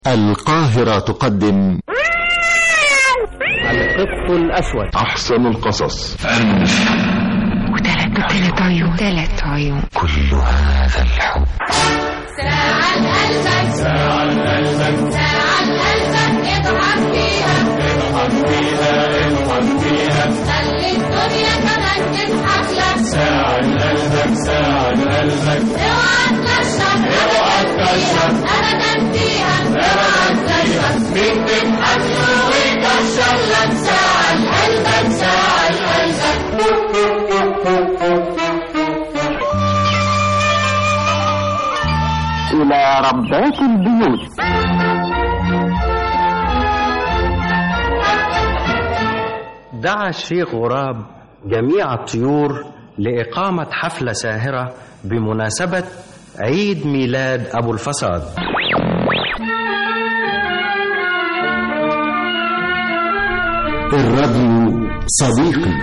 القاهرة تقدم القط الأسود أحسن القصص وثلاث وثلاث عيون ثلاث عيون كل هذا الحب ساعة قلبك ساعة قلبك ساعة قلبك اضحك فيها اضحك فيها اضحك فيها خلي الدنيا كمان تضحك لك ساعة قلبك ساعة قلبك اوعى تكشف اوعى تكشف ابدا فيها اوعى تكشف مين تضحك له ويكشف لك ساعة قلبك ساعة قلبك إلى ربات البيوت دعا الشيخ غراب جميع الطيور لإقامة حفلة ساهرة بمناسبة عيد ميلاد أبو الفساد الراديو صديقي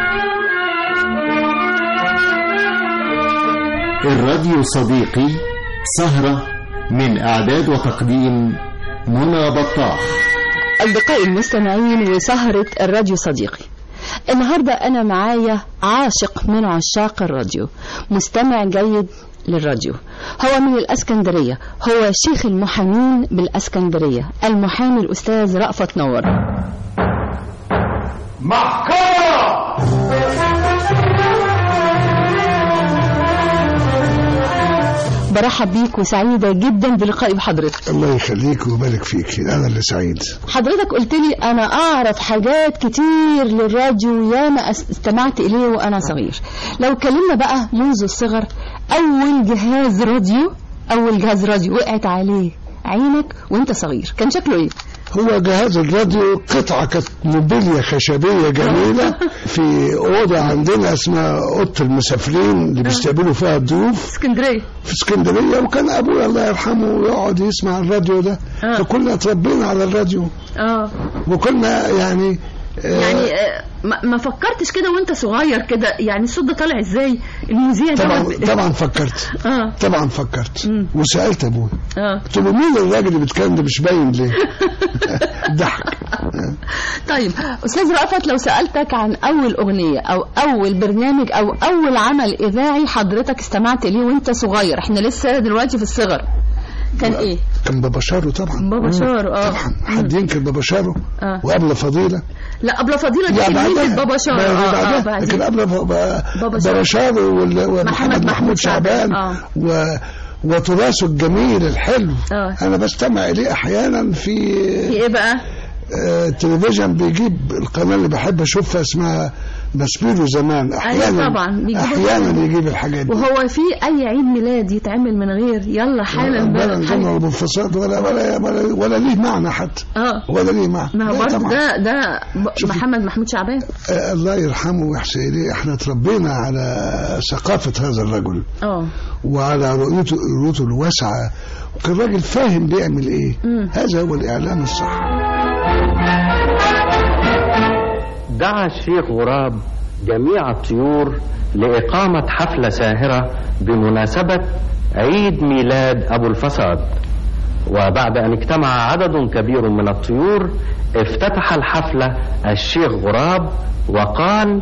الراديو صديقي سهرة من إعداد وتقديم منى بطاح أصدقائي المستمعين وسهرة الراديو صديقي النهاردة أنا معايا عاشق من عشاق الراديو مستمع جيد للراديو هو من الأسكندرية هو شيخ المحامين بالأسكندرية المحامي الأستاذ رأفت نور برحب بيك وسعيدة جدا بلقائي بحضرتك الله يخليك ويبارك فيك انا اللي سعيد حضرتك قلت لي أنا أعرف حاجات كتير للراديو ياما أس- استمعت إليه وأنا صغير لو اتكلمنا بقى منذ الصغر أول جهاز راديو أول جهاز راديو وقعت عليه عينك وانت صغير كان شكله ايه هو جهاز الراديو قطعة كانت موبيليا خشبية جميلة في أوضة عندنا اسمها أوضة المسافرين اللي بيستقبلوا فيها الضيوف اسكندريه في اسكندرية وكان أبويا الله يرحمه يقعد يسمع الراديو ده آه. فكنا اتربينا على الراديو اه وكنا يعني آه، يعني آه، ما ما فكرتش كده وانت صغير كده يعني الصوت ده طالع ازاي المذيع طبعا دوت- طبعا فكرت اه طبعا فكرت مم. وسألت أبويا اه قلت له مين الراجل اللي بيتكلم ده مش باين ليه؟ ضحك طيب استاذ رأفت لو سألتك عن اول اغنية او اول برنامج او اول عمل اذاعي حضرتك استمعت ليه وانت صغير احنا لسه دلوقتي في الصغر كان ايه كان بابا شارو طبعا بابا شارو اه طبعا حد ينكر بابا شارو آه. وقبل فضيلة لا قبل فضيلة دي تلميذة بابا شارو بعد- اه اه بعدها. بعدين. لكن قبل ب- ب- بابا بابا شارو وال- ومحمد محمود محمود شعبان آه. و وتراثه الجميل الحلو آه. انا بستمع اليه احيانا في في ايه بقى آه، التلفزيون بيجيب القناه اللي بحب اشوفها اسمها بسبيرو زمان احيانا طبعا، بيجيبوا احيانا زمان. يجيب الحاجات دي وهو في اي عيد ميلاد يتعمل من غير يلا حالا ولا بقى نظام حالا. بالفساد ولا ولا ولا, ولا ليه معنى حتى اه ولا ليه معنى ما هو لا برضه طبعاً. ده ده ب- شوفي. محمد محمود شعبان آه، الله يرحمه ويحسن إليه احنا تربينا على ثقافة هذا الرجل اه وعلى رؤيته رؤيته الواسعة وكان راجل فاهم بيعمل ايه مم. هذا هو الإعلام الصح دعا الشيخ غراب جميع الطيور لإقامة حفلة ساهرة بمناسبة عيد ميلاد أبو الفساد وبعد أن اجتمع عدد كبير من الطيور افتتح الحفلة الشيخ غراب وقال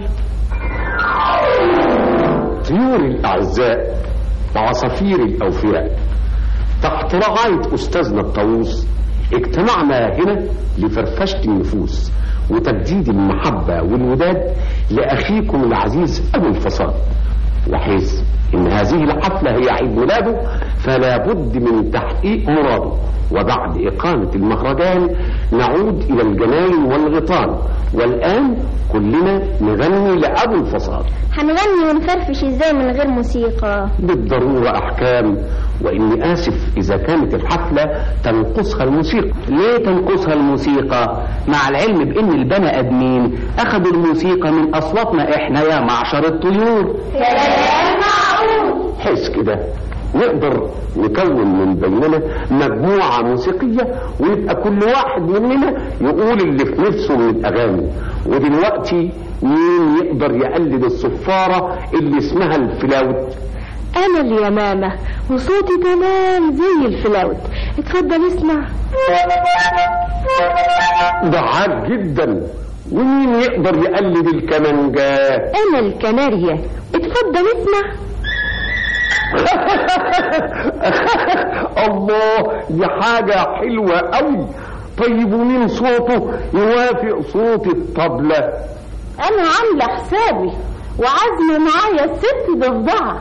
طيور الأعزاء وعصافير الأوفياء تحت رعاية أستاذنا الطاووس اجتمعنا هنا لفرفشة النفوس وتجديد المحبة والوداد لأخيكم العزيز أبو الفصاد وحيث إن هذه الحفلة هي عيد ميلاده فلا بد من تحقيق مراده وبعد إقامة المهرجان نعود إلى الجناين والغيطان والآن كلنا نغني لأبو الفصاد هنغني ونفرفش ازاي من غير موسيقى بالضرورة أحكام وإني آسف إذا كانت الحفلة تنقصها الموسيقى ليه تنقصها الموسيقى مع العلم بان البني ادمين اخذوا الموسيقى من اصواتنا احنا يا معشر الطيور حس كده نقدر نكون من بيننا مجموعة موسيقية ويبقى كل واحد مننا يقول اللي في نفسه من الأغاني ودلوقتي مين يقدر يقلد الصفارة اللي اسمها الفلاوت أنا اليمامة وصوتي تمام زي الفلاوت اتفضل اسمع ده عاد جدا ومين يقدر يقلد الكمانجات أنا الكناريا اتفضل اسمع الله دي حاجة حلوة قوي طيب ومين صوته يوافق صوت الطبلة أنا عاملة حسابي وعزمي معايا الست ضفدعة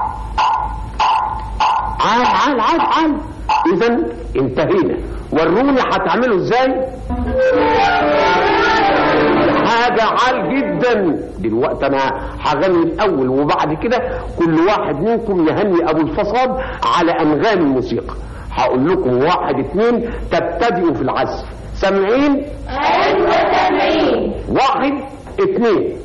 عال عال عال عال اذا انتهينا وروني هتعملوا ازاي حاجة عال جدا دلوقتي انا هغني الاول وبعد كده كل واحد منكم يهني ابو الفصاد على انغام الموسيقى هقول لكم واحد اتنين تبتدئوا في العزف سامعين أيوة سامعين واحد اتنين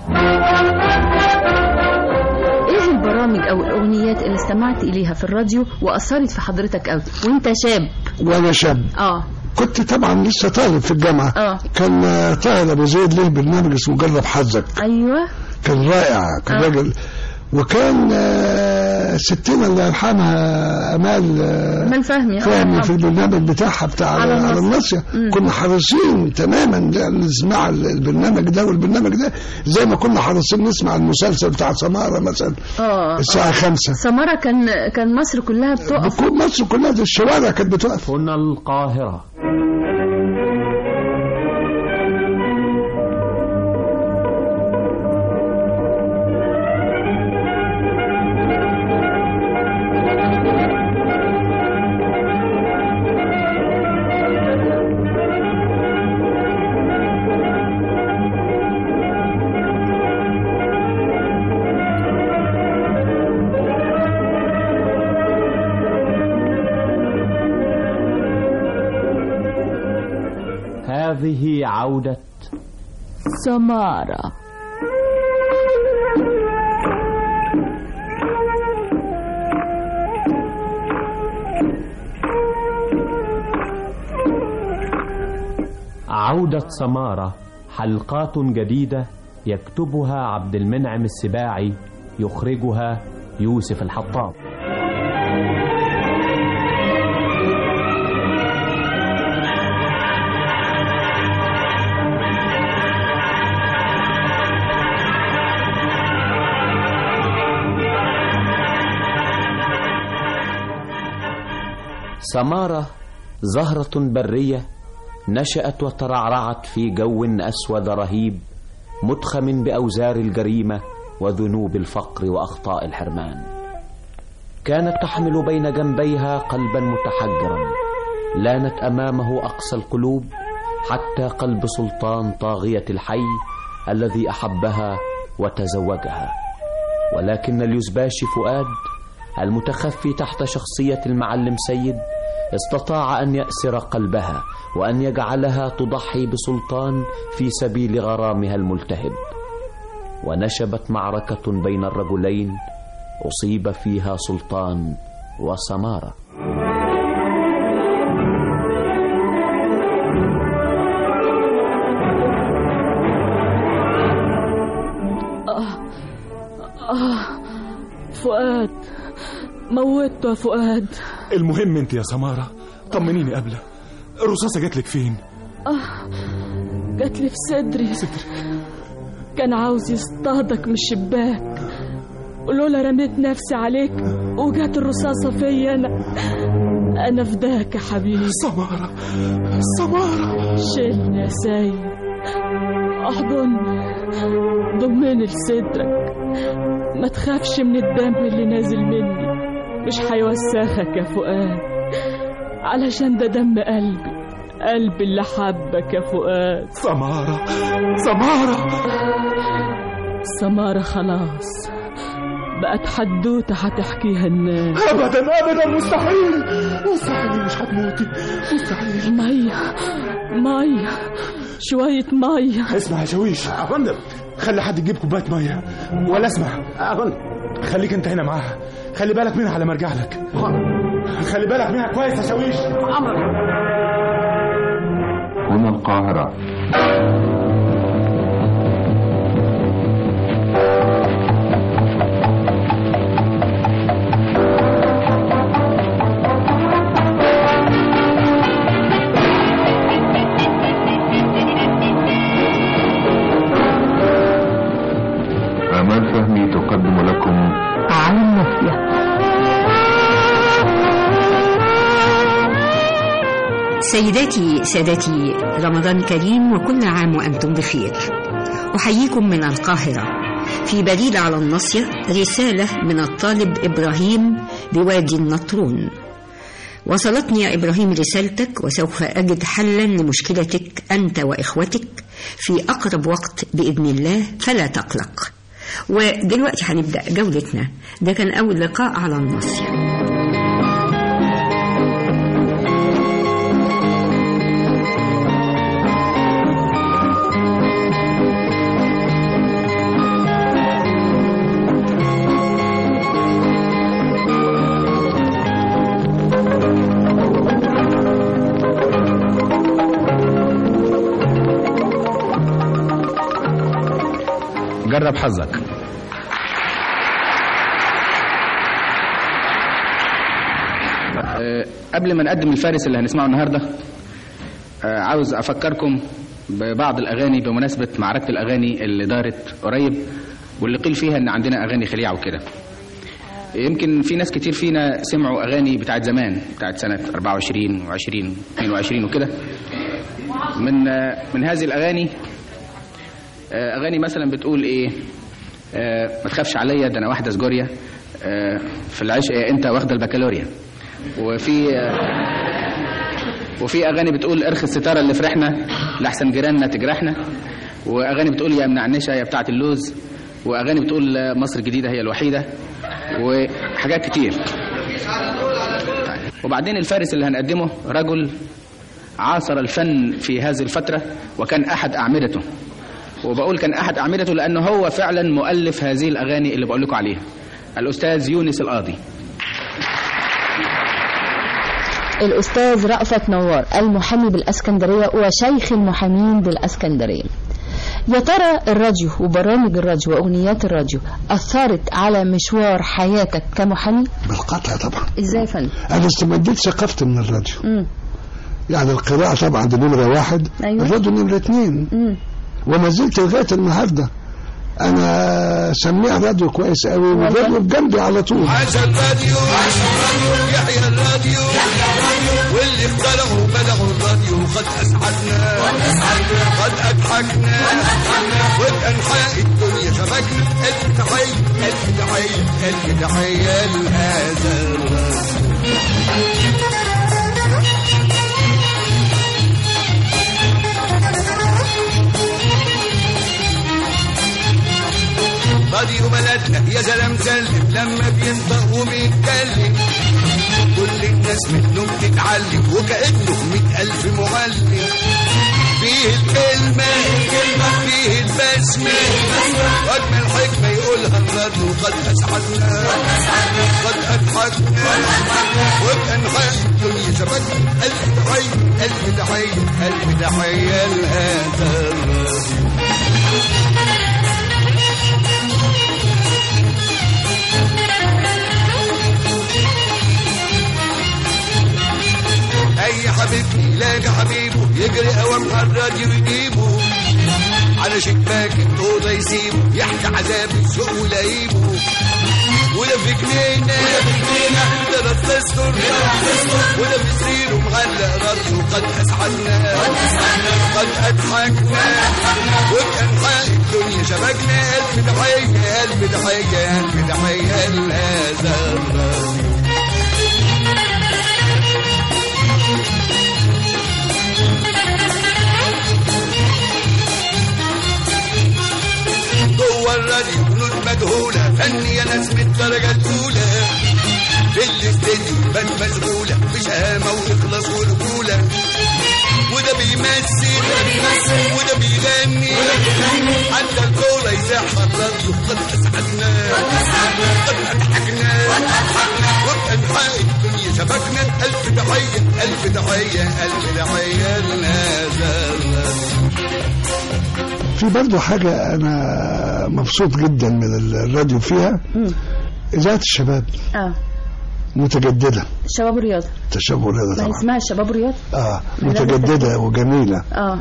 ايه البرامج او الاغنيات اللي استمعت اليها في الراديو واثرت في حضرتك قوي وانت شاب وانا شاب اه كنت طبعا لسه طالب في الجامعه اه كان آه، طاهر ابو زيد له برنامج اسمه جرب حظك ايوه كان رائع كان آه. راجل وكان آه، ستنا الله يرحمها امال آه، امال فهمي آه، فهمي آه. في البرنامج بتاعها بتاع على على, على النص. النص مم. كنا حريصين تماما لا نسمع البرنامج ده والبرنامج ده زي ما كنا حريصين نسمع المسلسل بتاع سمارة مثلا اه الساعة خمسة سمرة كان كان مصر كلها بتقف بكون مصر كلها دي الشوارع كانت بتقف هنا القاهرة هذه عودة سمارة عودة سمارة حلقات جديدة يكتبها عبد المنعم السباعي يخرجها يوسف الحطاب سمارة زهرة برية نشأت وترعرعت في جو أسود رهيب متخم بأوزار الجريمة وذنوب الفقر وأخطاء الحرمان كانت تحمل بين جنبيها قلبا متحجرا لانت أمامه أقسى القلوب حتى قلب سلطان طاغية الحي الذي أحبها وتزوجها ولكن اليزباشي فؤاد المتخفي تحت شخصية المعلم سيد استطاع أن يأسر قلبها وأن يجعلها تضحي بسلطان في سبيل غرامها الملتهب ونشبت معركة بين الرجلين أصيب فيها سلطان وسمارة فؤاد موته يا فؤاد المهم انت يا سمارة طمنيني قبله الرصاصة جات لك فين جات لي في صدري كان عاوز يصطادك من الشباك ولولا رميت نفسي عليك وجات الرصاصة فيا أنا أنا فداك يا حبيبي سمارة سمارة شيلني يا سيد احضني ضمني لصدرك ما تخافش من الدم اللي نازل مني مش هيوسخك يا فؤاد علشان ده دم قلبي قلبي اللي حبك يا فؤاد سمارة سمارة سمارة خلاص بقت حدوتة هتحكيها الناس ابدا ابدا مستحيل مستحيل مش هتموتي مستحيل مية مية شوية مية اسمع يا شويش يا فندم خلي حد يجيب كوبايه ميه ولا اسمع يا فندم خليك انت هنا معاها خلي بالك منها على ما ارجع لك خلي بالك منها كويس يا شويش هنا القاهرة سيداتي سادتي رمضان كريم وكل عام وأنتم بخير أحييكم من القاهرة في بريد على الناصية رسالة من الطالب إبراهيم بوادي النطرون وصلتني يا إبراهيم رسالتك وسوف أجد حلا لمشكلتك أنت وإخوتك في أقرب وقت بإذن الله فلا تقلق ودلوقتي هنبدأ جولتنا ده كان أول لقاء على الناصية جرب حظك أه، قبل ما نقدم الفارس اللي هنسمعه النهارده أه، عاوز افكركم ببعض الاغاني بمناسبه معركه الاغاني اللي دارت قريب واللي قيل فيها ان عندنا اغاني خليعه وكده يمكن في ناس كتير فينا سمعوا اغاني بتاعت زمان بتاعت سنه 24 و20 22 وكده من أه، من هذه الاغاني آه، اغاني مثلا بتقول ايه آه، ما تخافش عليا ده انا واحده سجوريا آه، في العشق انت واخده البكالوريا وفي آه، وفي اغاني بتقول ارخي الستاره اللي فرحنا لاحسن جيراننا تجرحنا واغاني بتقول يا منعنشه يا بتاعه اللوز واغاني بتقول آه، مصر الجديده هي الوحيده وحاجات كتير وبعدين الفارس اللي هنقدمه رجل عاصر الفن في هذه الفتره وكان احد اعمدته وبقول كان احد اعمدته لانه هو فعلا مؤلف هذه الاغاني اللي بقول لكم عليها الاستاذ يونس القاضي الأستاذ رأفت نوار المحامي بالأسكندرية وشيخ المحامين بالأسكندرية يا ترى الراديو وبرامج الراديو وأغنيات الراديو أثرت على مشوار حياتك كمحامي؟ بالقطع طبعا إزاي يا فندم؟ انا استمديت ثقافتي من الراديو مم. يعني القراءة طبعا دي نمرة واحد أيوة. الراديو نمرة اتنين مم. وما زلت لغاية النهاردة أنا سميع راديو كويس قوي والراديو بجنبي على طول عاش الراديو يحيى الراديو واللي اخترعوا بدعوا الراديو قد اسعدنا قد اضحكنا وبانحاء الدنيا شبكنا الف تحيه الف تحيه الف تحيه لهذا الراديو راديو بلدنا يا سلام سلم لما بينطق وبيتكلم كل الناس منه بتتعلم وكأنه مئة ألف معلم فيه الكلمة فيه البسمة وأجمل حكمة يقولها الراديو قد أسعدنا قد أضحكنا وبأنحاء الدنيا شبكنا ألف تحية ألف تحية ألف تحية لهذا الراديو اي حبيبي يلاقي حبيبه يجري اوام على الراديو يجيبه على شباك الاوضه يسيبه يحكي عذاب السوق ولايبه ولا في جنينه ده رد تستر ولا في سريره معلق راديو قد اسعدنا قد اضحكنا وبانحاء الدنيا شبكنا الف تحيه الف تحيه الف تحيه لهذا الراديو جوه الراديو جنود مجهولة فنية ناس من الدرجة الأولى في الاستديو بان مشغولة بشهامة وإخلاص ورجولة وده بيمثل وده بيغني حتى الكورة يزاحها الراديو قد أسعدنا قد أضحكنا وبأنحاء الدنيا شبكنا ألف تحية ألف تحية ألف تحية لهذا الراديو في برضه حاجة أنا مبسوط جدا من الراديو فيها إذاعة الشباب اه متجددة شباب الرياضة تشابه رياضة ما هي طبعا اسمها الشباب الرياضة اه متجددة وجميلة اه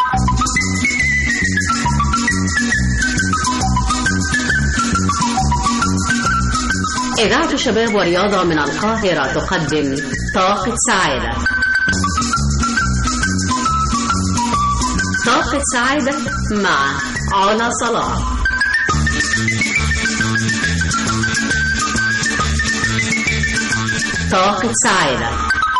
إذاعة شباب ورياضة من القاهرة تقدم طاقة سعادة طاقة سعادة مع علا صلاح طاقة سعادة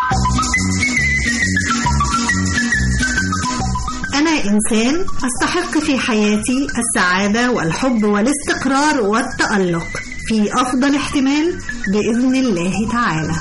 أنا إنسان أستحق في حياتي السعادة والحب والاستقرار والتألق في أفضل احتمال بإذن الله تعالى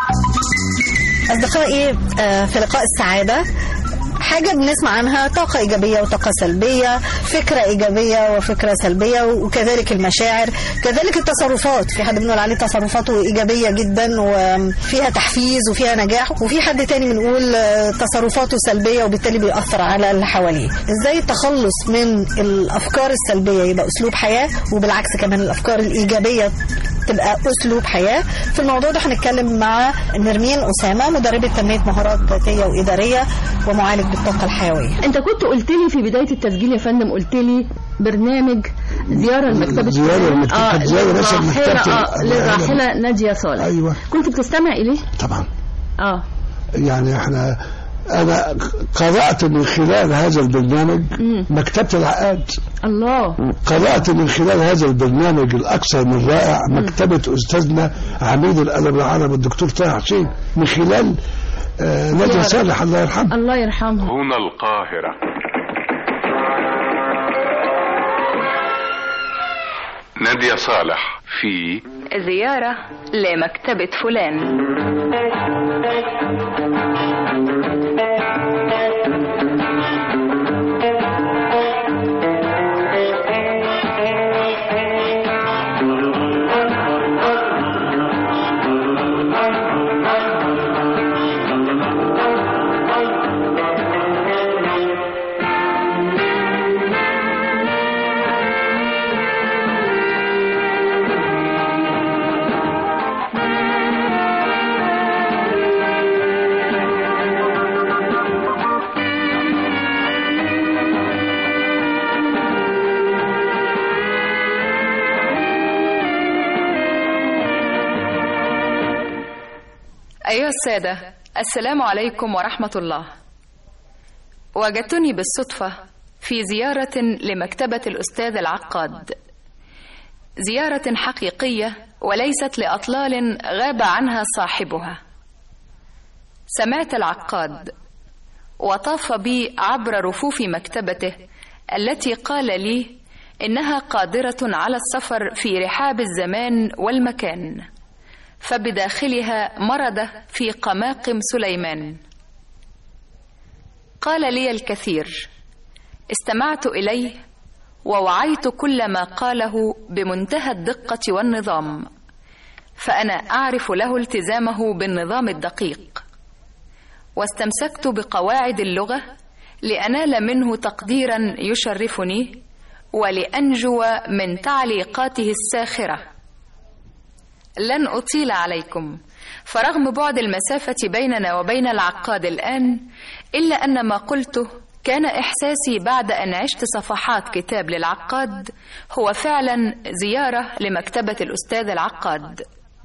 أصدقائي آه، في لقاء السعادة حاجة بنسمع عنها طاقة إيجابية وطاقة سلبية فكرة إيجابية وفكرة سلبية وكذلك المشاعر كذلك التصرفات في حد بنقول عليه تصرفاته إيجابية جدا وفيها تحفيز وفيها نجاح وفي حد تاني بنقول آه، تصرفاته سلبية وبالتالي بيأثر على اللي حواليه إزاي التخلص من الأفكار السلبية يبقى أسلوب حياة وبالعكس كمان الأفكار الإيجابية تبقى اسلوب حياه في الموضوع ده هنتكلم مع نرمين اسامه مدربه تنميه مهارات ذاتيه واداريه ومعالج بالطاقه الحيويه انت كنت قلت لي في بدايه التسجيل يا فندم قلت لي برنامج زياره لمكتبه زيارة لمكتبة- آه كانت زيارة مثلا للراحله مكتبة آه ال- للراحله ناديه صالح أيوة. كنت بتستمع اليه طبعا اه يعني احنا انا قرات من خلال هذا البرنامج مم. مكتبه العقاد الله قرات من خلال هذا البرنامج الاكثر من رائع مكتبه استاذنا عميد الادب العربي الدكتور طه حسين من خلال آه نادية يا صالح الله يرحمه الله يرحمها هنا القاهرة نادية صالح في زيارة لمكتبة فلان أيها السادة السلام عليكم ورحمة الله وجدتني بالصدفة في زيارة لمكتبة الأستاذ العقاد زيارة حقيقية وليست لأطلال غاب عنها صاحبها سمعت العقاد وطاف بي عبر رفوف مكتبته التي قال لي إنها قادرة على السفر في رحاب الزمان والمكان فبداخلها مرد في قماقم سليمان قال لي الكثير استمعت اليه ووعيت كل ما قاله بمنتهى الدقه والنظام فانا اعرف له التزامه بالنظام الدقيق واستمسكت بقواعد اللغه لانال منه تقديرا يشرفني ولانجو من تعليقاته الساخره لن أطيل عليكم فرغم بعد المسافة بيننا وبين العقاد الآن إلا أن ما قلته كان إحساسي بعد أن عشت صفحات كتاب للعقاد هو فعلا زيارة لمكتبة الأستاذ العقاد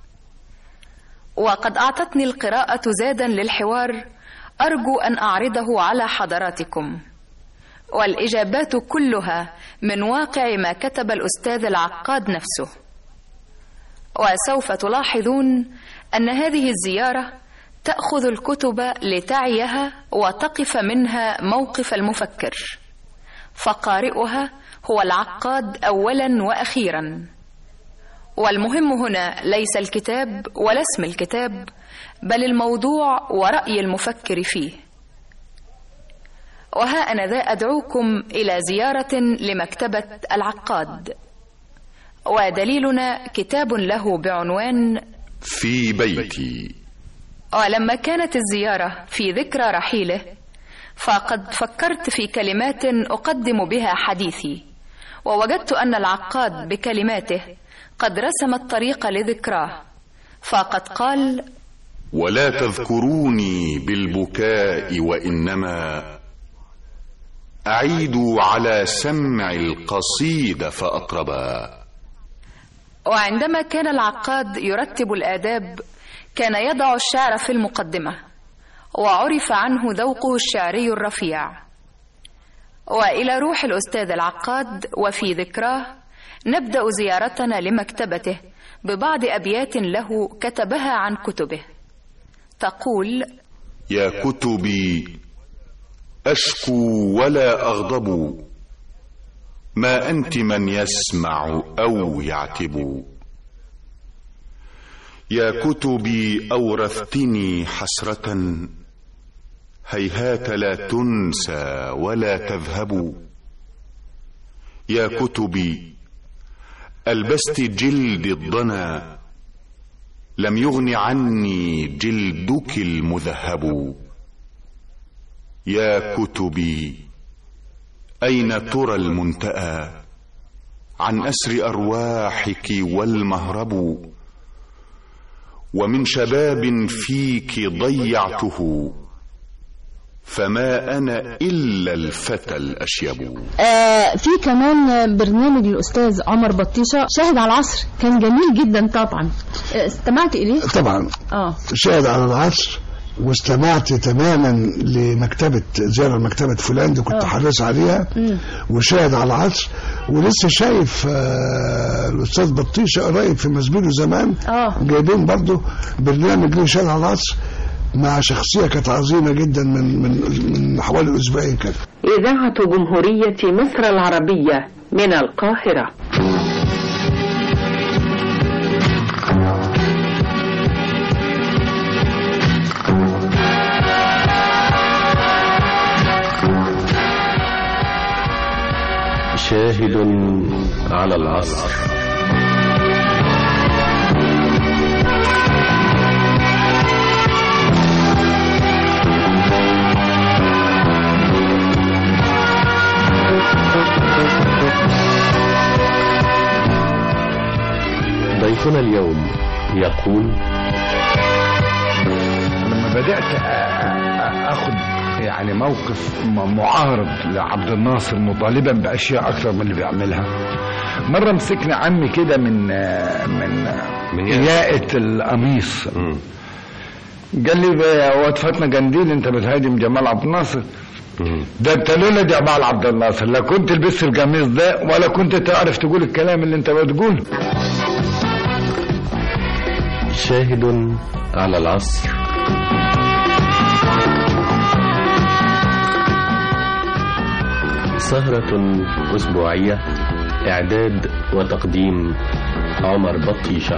وقد أعطتني القراءة زادا للحوار أرجو أن أعرضه على حضراتكم والإجابات كلها من واقع ما كتب الأستاذ العقاد نفسه وسوف تلاحظون ان هذه الزياره تاخذ الكتب لتعيها وتقف منها موقف المفكر فقارئها هو العقاد اولا واخيرا والمهم هنا ليس الكتاب ولا اسم الكتاب بل الموضوع وراي المفكر فيه وها انا ذا ادعوكم الى زياره لمكتبه العقاد ودليلنا كتاب له بعنوان في بيتي ولما كانت الزيارة في ذكرى رحيله فقد فكرت في كلمات أقدم بها حديثي ووجدت أن العقاد بكلماته قد رسم الطريق لذكراه فقد قال ولا تذكروني بالبكاء وإنما أعيدوا على سمع القصيد فأطربا وعندما كان العقاد يرتب الآداب كان يضع الشعر في المقدمة وعرف عنه ذوقه الشعري الرفيع وإلى روح الأستاذ العقاد وفي ذكراه نبدأ زيارتنا لمكتبته ببعض أبيات له كتبها عن كتبه تقول يا كتبي أشكو ولا أغضب ما أنت من يسمع أو يعتب يا كتبي أورثتني حسرة هيهات لا تنسى ولا تذهب يا كتبي ألبست جلد الضنا لم يغن عني جلدك المذهب يا كتبي أين ترى المنتأى عن أسر أرواحك والمهرب ومن شباب فيك ضيعته فما أنا إلا الفتى الأشيب آه في كمان برنامج الأستاذ عمر بطيشة شاهد على العصر كان جميل جدا طبعا آه استمعت إليه؟ طبعا اه شاهد على العصر واستمعت تماما لمكتبة زيارة مكتبة فلان دي كنت آه. حريص عليها مم. وشاهد على العصر ولسه شايف آه الأستاذ بطيشة قريب في مسبيله زمان اه جايبين برضه برنامج ليه شاهد على العصر مع شخصية كانت عظيمة جدا من من من حوالي أسبوعين كده إذاعة جمهورية مصر العربية من القاهرة شاهد على العصر ضيفنا اليوم يقول لما بدأت أ- أ- أخذ يعني موقف م- معارض لعبد الناصر مطالبا بأشياء أكثر من اللي بيعملها مرة مسكني عمي كده من من من ياقة القميص قال لي بقى واد فاطمة جنديل انت بتهاجم جمال عبد الناصر ده انت لولا جمال عبد الناصر لا كنت لبست القميص ده ولا كنت تعرف تقول الكلام اللي انت بتقوله شاهد على العصر سهرة أسبوعية إعداد وتقديم عمر بطيشة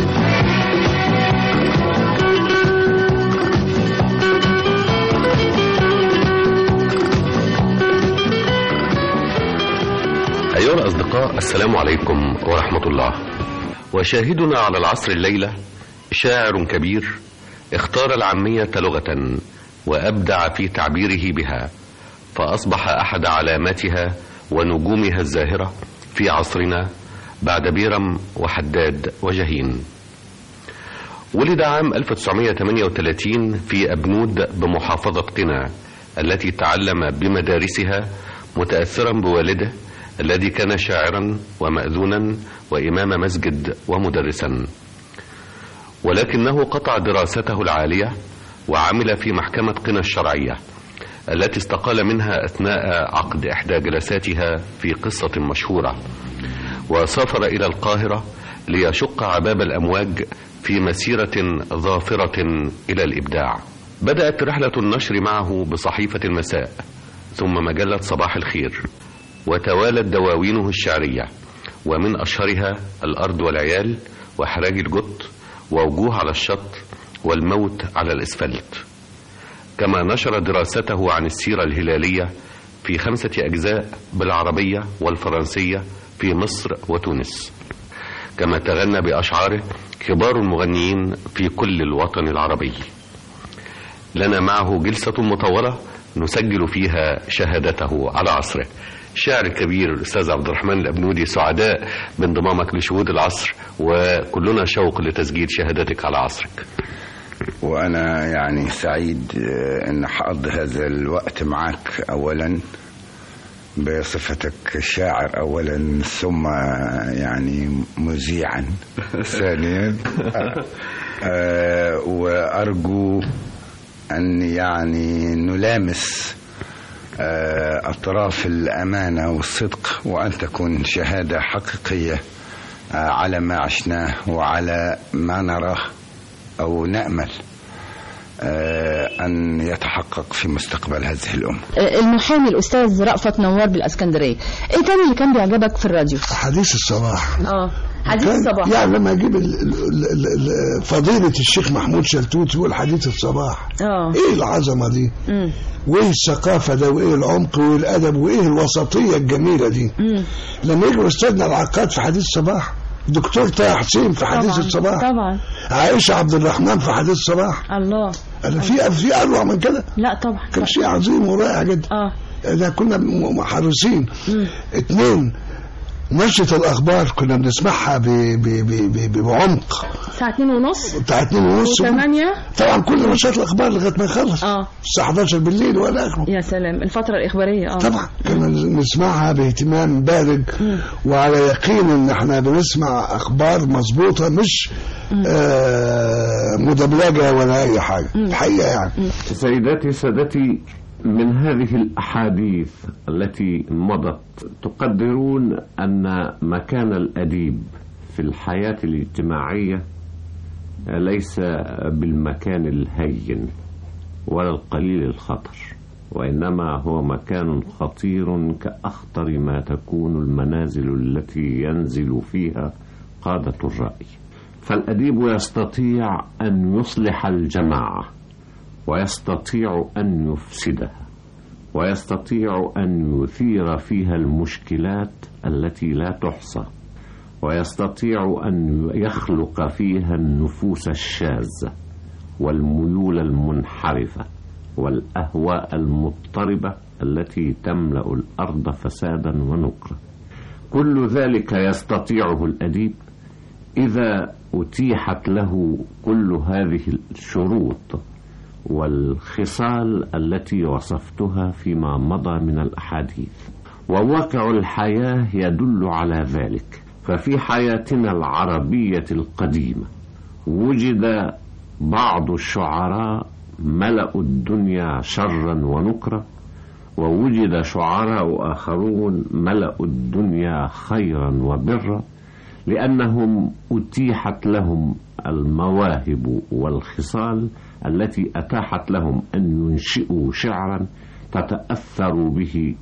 أيها الأصدقاء السلام عليكم ورحمة الله وشاهدنا على العصر الليلة شاعر كبير اختار العامية لغة وأبدع في تعبيره بها فأصبح أحد علاماتها ونجومها الزاهرة في عصرنا بعد بيرم وحداد وجهين ولد عام 1938 في أبنود بمحافظة قنا التي تعلم بمدارسها متأثرا بوالده الذي كان شاعرا ومأذونا وإمام مسجد ومدرسا ولكنه قطع دراسته العالية وعمل في محكمة قنا الشرعية التي استقال منها أثناء عقد إحدى جلساتها في قصة مشهورة وسافر إلى القاهرة ليشق عباب الأمواج في مسيرة ظافرة إلى الإبداع بدأت رحلة النشر معه بصحيفة المساء ثم مجلة صباح الخير وتوالت دواوينه الشعرية ومن أشهرها الأرض والعيال وحراج الجط ووجوه على الشط والموت على الإسفلت كما نشر دراسته عن السيرة الهلالية في خمسة أجزاء بالعربية والفرنسية في مصر وتونس كما تغنى بأشعاره كبار المغنيين في كل الوطن العربي لنا معه جلسة مطولة نسجل فيها شهادته على عصره الشاعر الكبير الأستاذ عبد الرحمن الأبنودي سعداء بانضمامك لشهود العصر وكلنا شوق لتسجيل شهادتك على عصرك وأنا يعني سعيد آه، أن حقضي هذا الوقت معك أولا بصفتك شاعر أولا ثم يعني مذيعا ثانيا آه، وأرجو أن يعني نلامس آه، أطراف الأمانة والصدق وأن تكون شهادة حقيقية آه، على ما عشناه وعلى ما نراه أو نأمل آه، أن يتحقق في مستقبل هذه الأمة المحامي الأستاذ رأفت نوار بالأسكندرية إيه تاني اللي كان بيعجبك في الراديو؟ حديث الصباح اه حديث كان- الصباح يعني لما اجيب ال- ال- ال- ال- فضيلة الشيخ محمود شلتوت يقول حديث الصباح اه ايه العظمة دي مم. وايه الثقافة ده وايه العمق وايه الادب وايه الوسطية الجميلة دي مم. لما يجي استاذنا العقاد في حديث الصباح دكتور طه حسين في حديث طبعاً، الصباح طبعا عائشة عبد الرحمن في حديث الصباح الله انا في في اروع من كده لا طبعا كان شيء عظيم ورائع جدا اه ده كنا م- محرصين مم. اتنين نشرة الأخبار كنا بنسمعها ب- ب- ب- ب- بعمق الساعة 2 ونص بتاع اتنين ونص وثمانية طبعا كل نشرة الأخبار لغاية ما يخلص اه الساعة 11 بالليل ولا آخره يا سلام الفترة الإخبارية اه طبعا كنا نسمعها باهتمام بالغ وعلى يقين ان احنا بنسمع اخبار مظبوطه مش آه مدبلجه ولا اي حاجه الحقيقه يعني سيداتي سادتي من هذه الأحاديث التي مضت تقدرون أن مكان الأديب في الحياة الاجتماعية ليس بالمكان الهين ولا القليل الخطر وإنما هو مكان خطير كأخطر ما تكون المنازل التي ينزل فيها قادة الرأي فالأديب يستطيع أن يصلح الجماعة ويستطيع أن يفسدها ويستطيع أن يثير فيها المشكلات التي لا تحصى ويستطيع أن يخلق فيها النفوس الشاذة والميول المنحرفة والأهواء المضطربة التي تملأ الأرض فسادا ونكرا كل ذلك يستطيعه الأديب إذا أتيحت له كل هذه الشروط والخصال التي وصفتها فيما مضى من الأحاديث وواقع الحياة يدل على ذلك ففي حياتنا العربية القديمة وجد بعض الشعراء ملأوا الدنيا شرا ونكرا ووجد شعراء آخرون ملأوا الدنيا خيرا وبرا لأنهم أتيحت لهم المواهب والخصال التي أتاحت لهم أن ينشئوا شعرا تتأثر به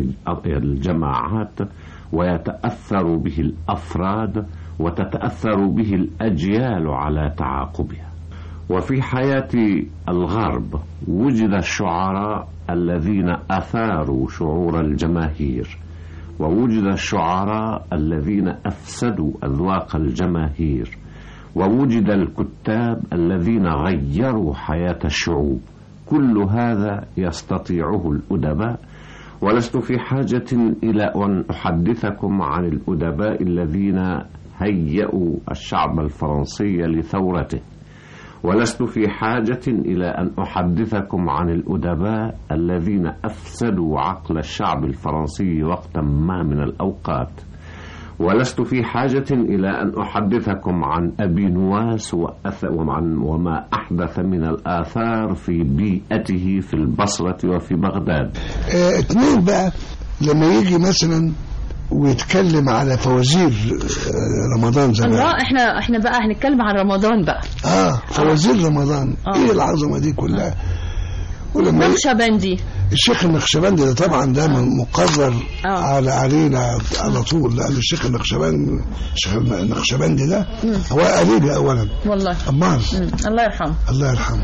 الجماعات ويتأثر به الأفراد وتتأثر به الأجيال على تعاقبها وفي حياة الغرب وجد الشعراء الذين أثاروا شعور الجماهير ووجد الشعراء الذين أفسدوا أذواق الجماهير ووجد الكتاب الذين غيروا حياة الشعوب كل هذا يستطيعه الأدباء ولست في حاجة إلى أن أحدثكم عن الأدباء الذين هيئوا الشعب الفرنسي لثورته ولست في حاجة إلى أن أحدثكم عن الأدباء الذين أفسدوا عقل الشعب الفرنسي وقتا ما من الأوقات ولست في حاجة إلى أن أحدثكم عن أبي نواس وأث- وعن وما أحدث من الآثار في بيئته في البصرة وفي بغداد آه اتنين بقى لما يجي مثلا ويتكلم على فوازير آه رمضان زمان الله احنا احنا بقى هنتكلم عن رمضان بقى اه فوازير رمضان آه. ايه العظمه دي كلها ولما ي- نقشبندي الشيخ النقشبندي ده طبعا ده من مقرر آه. على علينا على طول لان الشيخ النقشبندي الشيخ النقشبندي ده هو قريبي اولا والله امال مم. الله يرحمه الله يرحمه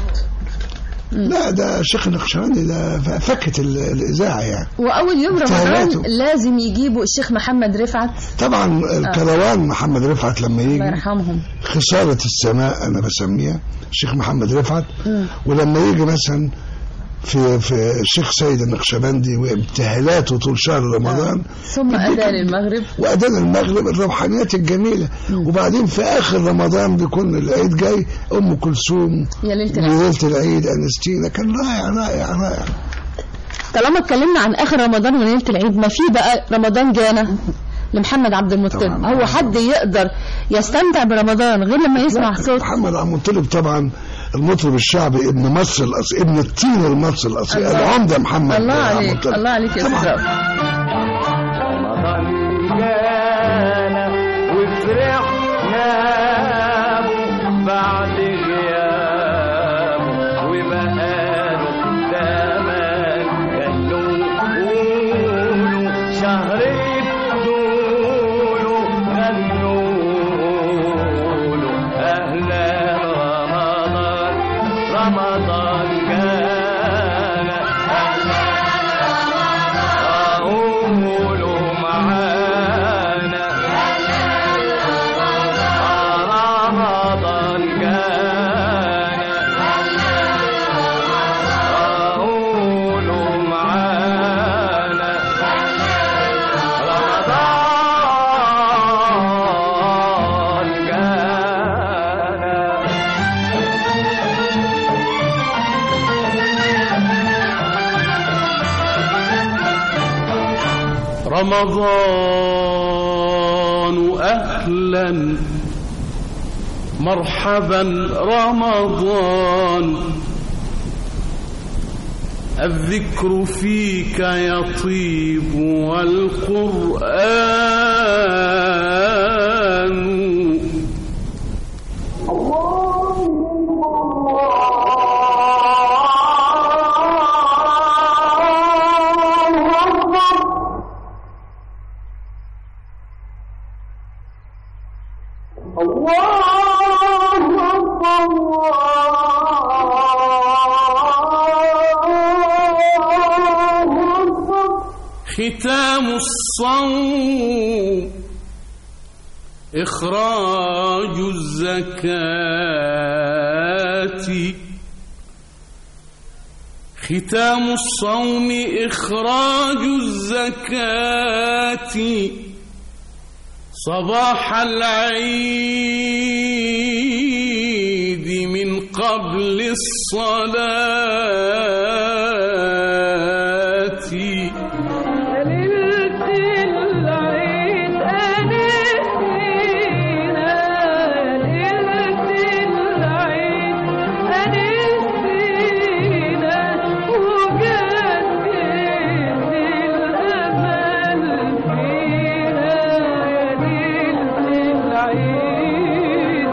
لا ده الشيخ النقشبندي ده ف- فكت ال- الاذاعه يعني واول يوم اجتهاداته. رمضان لازم يجيبوا الشيخ محمد رفعت طبعا الكروان محمد رفعت لما الله يجي يرحمهم خسارة السماء أنا بسميها الشيخ محمد رفعت مم. ولما يجي مثلا في في الشيخ سيد النقشبندي وابتهالاته طول شهر رمضان ثم اذان المغرب وأذان المغرب الروحانيات الجميلة وبعدين في آخر رمضان بيكون العيد جاي أم كلثوم يا ليلة العيد ليلة العيد أنستينا كان رائع رائع رائع طالما اتكلمنا عن اخر رمضان وليله العيد ما في بقى رمضان جانا لمحمد عبد المطلب هو حد يقدر يستمتع برمضان غير لما يسمع صوت محمد عبد المطلب طبعا المطرب الشعبي ابن مصر الأصيل ابن الطين المصري الأصيل الله. العمدة محمد الله عبد عليك المطلب. الله عليك يا طبعاً. استاذ رأفت. جانا وفرحنا بعد غيابه وبقاله زمان قالوا قولوا شهر الدولو غنوا له أهلا رمضان رمضان جانا أهلا قولوا معانا رمضان جانا قولوا معانا رمضان جانا رمضان أهلا مرحبا رمضان الذكر فيك يطيب والقرآن ختام الصوم إخراج الزكاة ختام الصوم إخراج الزكاة صباح العيد من قبل الصلاة ليلة العيد أنسينا ليلة العيد أنسينا وجدد الأمل فينا يا ليلة العيد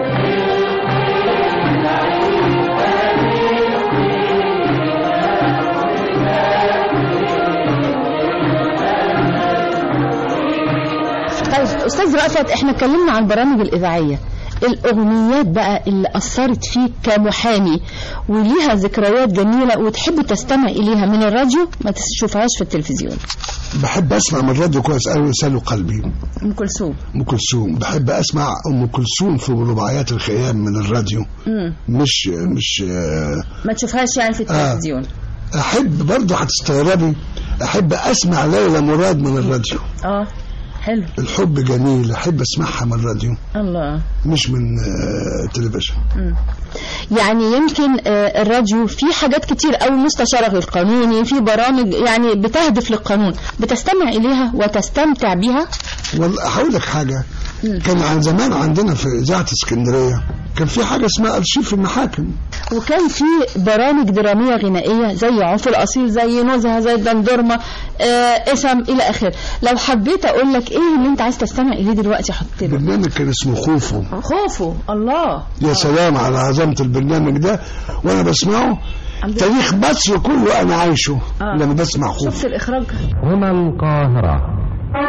طيب استاذ رأفت احنا اتكلمنا عن البرامج الاذاعيه الاغنيات بقى اللي اثرت فيك كمحامي وليها ذكريات جميله وتحب تستمع اليها من الراديو ما تشوفهاش في التلفزيون بحب اسمع من الراديو كويس قوي وسالوا قلبي ام كلثوم ام كلثوم بحب اسمع ام كلثوم في رباعيات الخيام من الراديو مم. مش مش آه، ما تشوفهاش يعني في التلفزيون احب برضه هتستغربي احب اسمع ليلى مراد من الراديو اه حلو الحب جميل احب اسمعها من الراديو الله مش من آه، التلفزيون مم. يعني يمكن آه، الراديو في حاجات كتير قوي مستشارة القانوني في برامج يعني بتهدف للقانون بتستمع إليها وتستمتع بيها والله هقول لك حاجه كان عن زمان عندنا في اذاعه اسكندريه كان في حاجه اسمها ارشيف المحاكم وكان في برامج درامية غنائية زي عنف الأصيل زي نزهة زي الدندورمة آه اسم إلى آخره لو حبيت أقول لك إيه اللي أنت عايز تستمع إليه دلوقتي حط له برنامج كان اسمه خوفو خوفه الله يا سلام على عظمه البرنامج ده وانا بسمعه تاريخ مصر كله انا عايشه آه. لما بسمع خوفو شفت الإخراج هنا القاهرة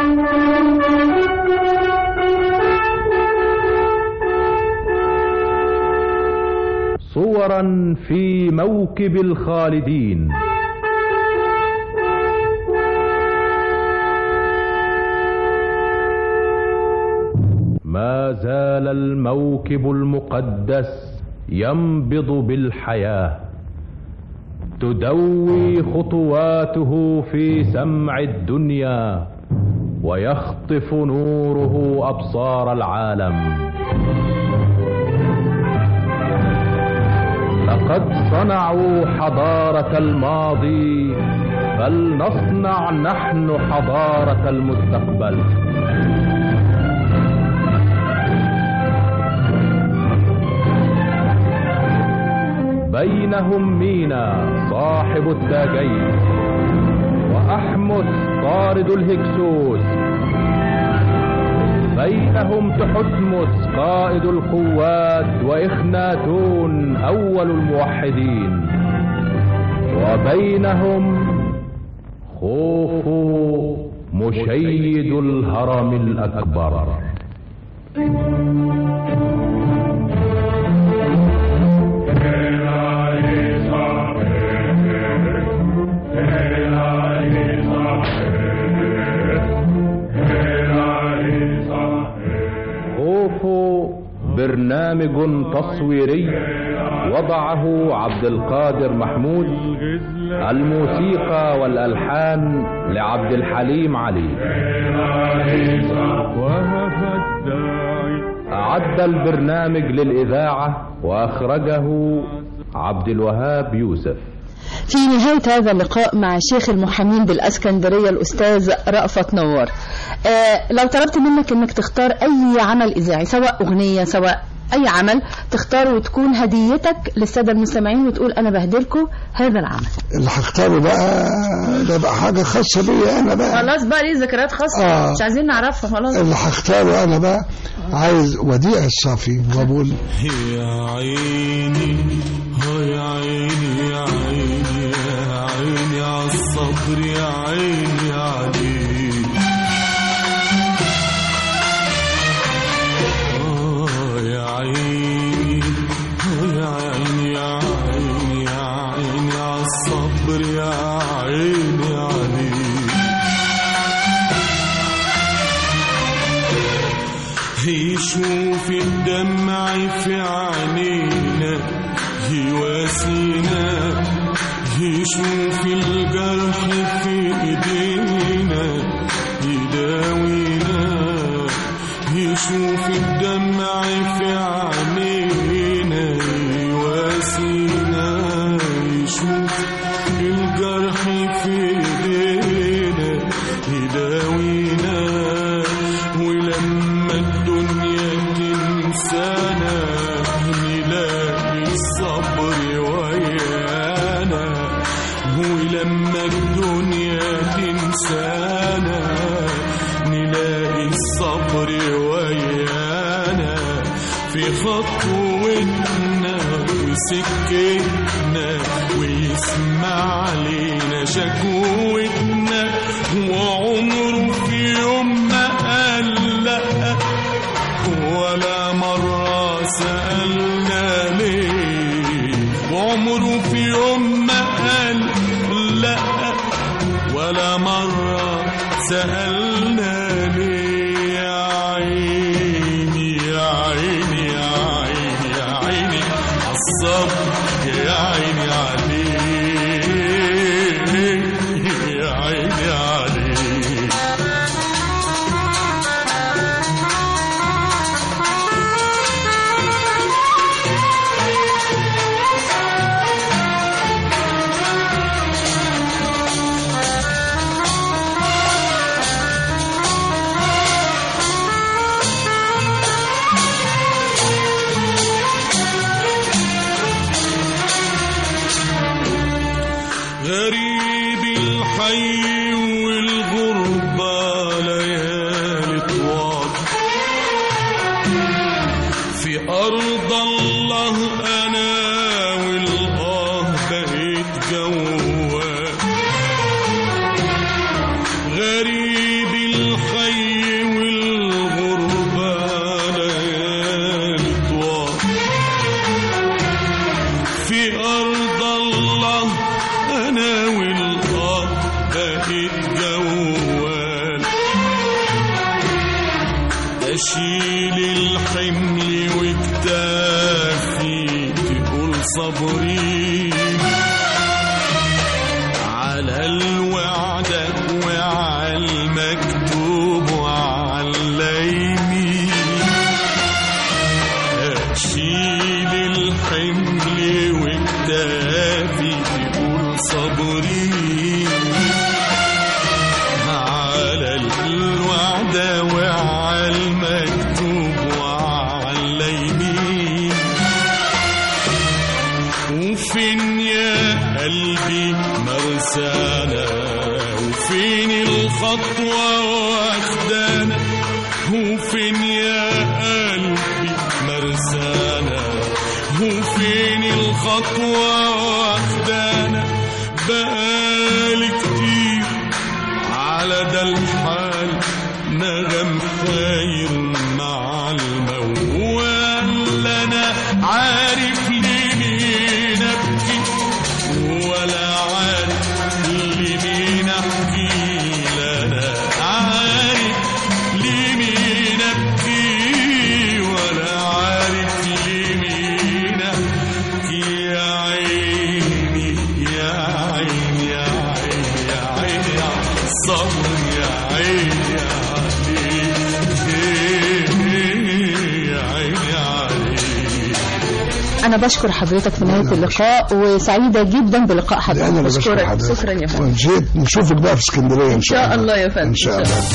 صورا في موكب الخالدين ما زال الموكب المقدس ينبض بالحياه تدوي خطواته في سمع الدنيا ويخطف نوره ابصار العالم لقد صنعوا حضاره الماضي فلنصنع نحن حضاره المستقبل بينهم مينا صاحب التاجين وأحمس طارد الهكسوس بينهم تحتمس قائد القوات وإخناتون أول الموحدين وبينهم خوفو مشيد الهرم الأكبر خوفو برنامج تصويري وضعه عبد القادر محمود الموسيقى والألحان لعبد الحليم علي أعد البرنامج للإذاعة وأخرجه عبد الوهاب يوسف في نهاية هذا اللقاء مع شيخ المحامين بالأسكندرية الأستاذ رأفت نوار آه لو طلبت منك أنك تختار أي عمل إذاعي سواء أغنية سواء أي عمل تختاره وتكون هديتك للسادة المستمعين وتقول أنا بهدلكم هذا العمل اللي هختاره بقى ده بقى حاجة خاصة بيا أنا بقى خلاص بقى ليه ذكريات خاصة آه. مش عايزين نعرفها خلاص اللي هختاره أنا بقى عايز وديع الصافي وأقول يا عيني ها يا عيني يا عيني يا عيني عالصبر يا عيني عليك آه يا عيني ها يا عيني يا عيني يا عيني عالصبر يا عيني عليك يشوف الدمع في عينينا يواسينا يشوف الجرح في ايدينا يداوينا يشوف الدمع في عينينا يواسينا يشوف الجرح في ايدينا يداوينا ولما الدنيا تنسانا نلاقي الصبر ويانا ولما الدنيا تنسانا نلاقي الصبر ويانا في خطوتنا وسكتنا ويسمع لينا شكوتنا وعمره في يوم ما قال لا ولا مرة سألنا ليه وعمره في يوم ما قال لا ولا مرة سألنا ليه يا عيني يا عيني يا عيني يا عيني عالصبر يا عيني عليك يا عيني عليك غريب الحي والغربة ليالي طوال في أرض الله أنا والآه بقيت جوال غريب الحي والغربة ليالي طوال في أرض الله أنا والآه بقيت جوال أشيل الحمل وكتافي تقول صبري على الوعدة وعلى المكتوب وعلى اليمين أشيل الحمل وكتافي تقول صبري على الوعدة وعلى المكتوب وعلى اليمين وفين الخطوة واخدانا وفين يا قلبي مرسانا وفين الخطوة واخدانا بقالي كتير على ده الحال نغم خير مع الموال انا عارف ليه نبكي ولا عارف لمين احكي لنا عارف لمين ابكي ولا عارف لمين احكي يا عيني يا عيني يا عيني يا عيني يا صبر يا عيني يا عيني يا عيني عليك أنا بشكر حضرتك في نهاية اللقاء وسعيدة جدا بلقاء حضرتك انا اللي بشكر بشكرك حضرتك شكرا يا فندم وجيت نشوفك بقى في اسكندريه ان إن شاء شاء الله الله يا فندم ان شاء الله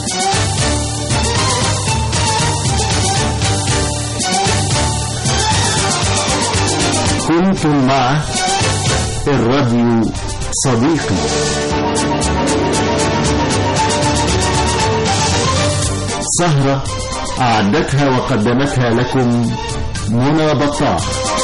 كنتم مع الراديو صديقي سهرة أعدتها وقدمتها لكم منى بطاح